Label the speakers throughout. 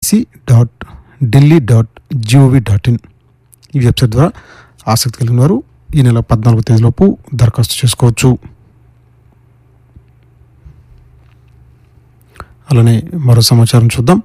Speaker 1: NIC dot Delhi dot GOV dot in ఈ website ద్వారా ఆసక్తి కలిగిన వారు ఈ నెల పద్నాలుగో తేదీలోపు దరఖాస్తు చేసుకోవచ్చు అలానే మరో సమాచారం చూద్దాం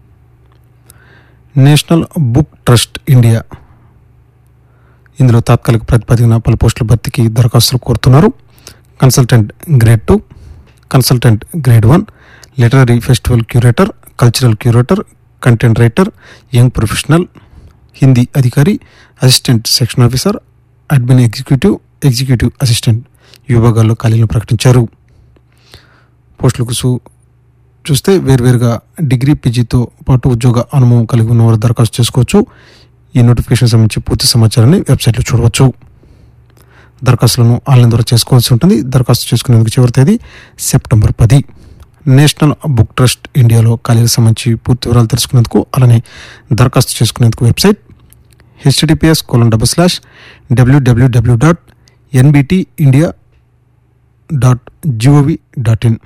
Speaker 1: నేషనల్ బుక్ ట్రస్ట్ ఇండియా ఇందులో తాత్కాలిక ప్రతిపాదికన పలు పోస్టుల భర్తీకి దరఖాస్తులు కోరుతున్నారు consultant grade two consultant grade one literary festival curator cultural curator content writer young professional Hindi అధికారి assistant section officer admin executive executive assistant ఈ విభాగాల్లో ఖాళీలను ప్రకటించారు పోస్టులకు సు చూస్తే వేర్వేరుగా డిగ్రీ పీజీతో పాటు ఉద్యోగ అనుభవం కలిగి ఉన్న వారు దరఖాస్తు చేసుకోవచ్చు ఈ నోటిఫికేషన్ సంబంధించి పూర్తి సమాచారాన్ని వెబ్సైట్లో చూడవచ్చు దరఖాస్తులను ఆన్లైన్ ద్వారా చేసుకోవాల్సి ఉంటుంది దరఖాస్తు చేసుకునేందుకు చివరి తేదీ సెప్టెంబర్ పది నేషనల్ బుక్ ట్రస్ట్ ఇండియాలో ఖాళీలకు సంబంధించి పూర్తి వివరాలు తెలుసుకునేందుకు అలానే దరఖాస్తు చేసుకునేందుకు website HTTPS colon double slash WWW dot NBT India dot GOV dot in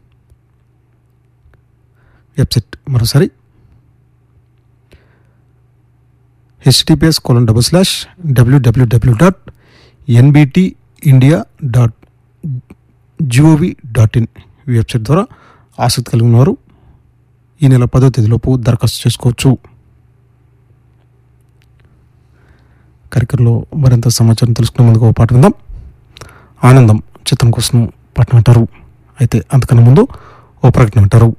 Speaker 1: website మరోసారి HTPS colon double slash WWW dot NBT India dot GOV dot in ఈ వెబ్సైట్ ద్వారా ఆసక్తి కలిగిన వారు ఈ నెల పదో తేదీలోపు దరఖాస్తు చేసుకోవచ్చు కార్యక్రమంలో మరింత సమాచారం తెలుసుకునే ముందుకు ఒక పాట విందాం ఆనందం చిత్రం కోసం పాటను వింటారు అయితే అంతకన్నా ముందు ఓ ప్రకటన వింటారు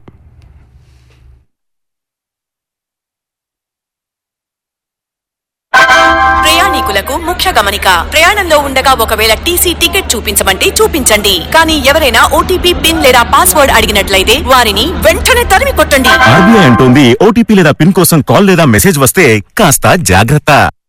Speaker 2: ప్రయాణికులకు ముఖ్య గమనిక ప్రయాణంలో ఉండగా ఒకవేళ టీసీ టికెట్ చూపించమంటే చూపించండి కానీ ఎవరైనా ఓటీపీ పిన్ లేదా పాస్వర్డ్ అడిగినట్లయితే వారిని వెంటనే తరిమి కొట్టండి
Speaker 3: ఆర్బీఐ అంటోంది ఓటీపీ లేదా పిన్ కోసం కాల్ లేదా మెసేజ్ వస్తే కాస్త జాగ్రత్త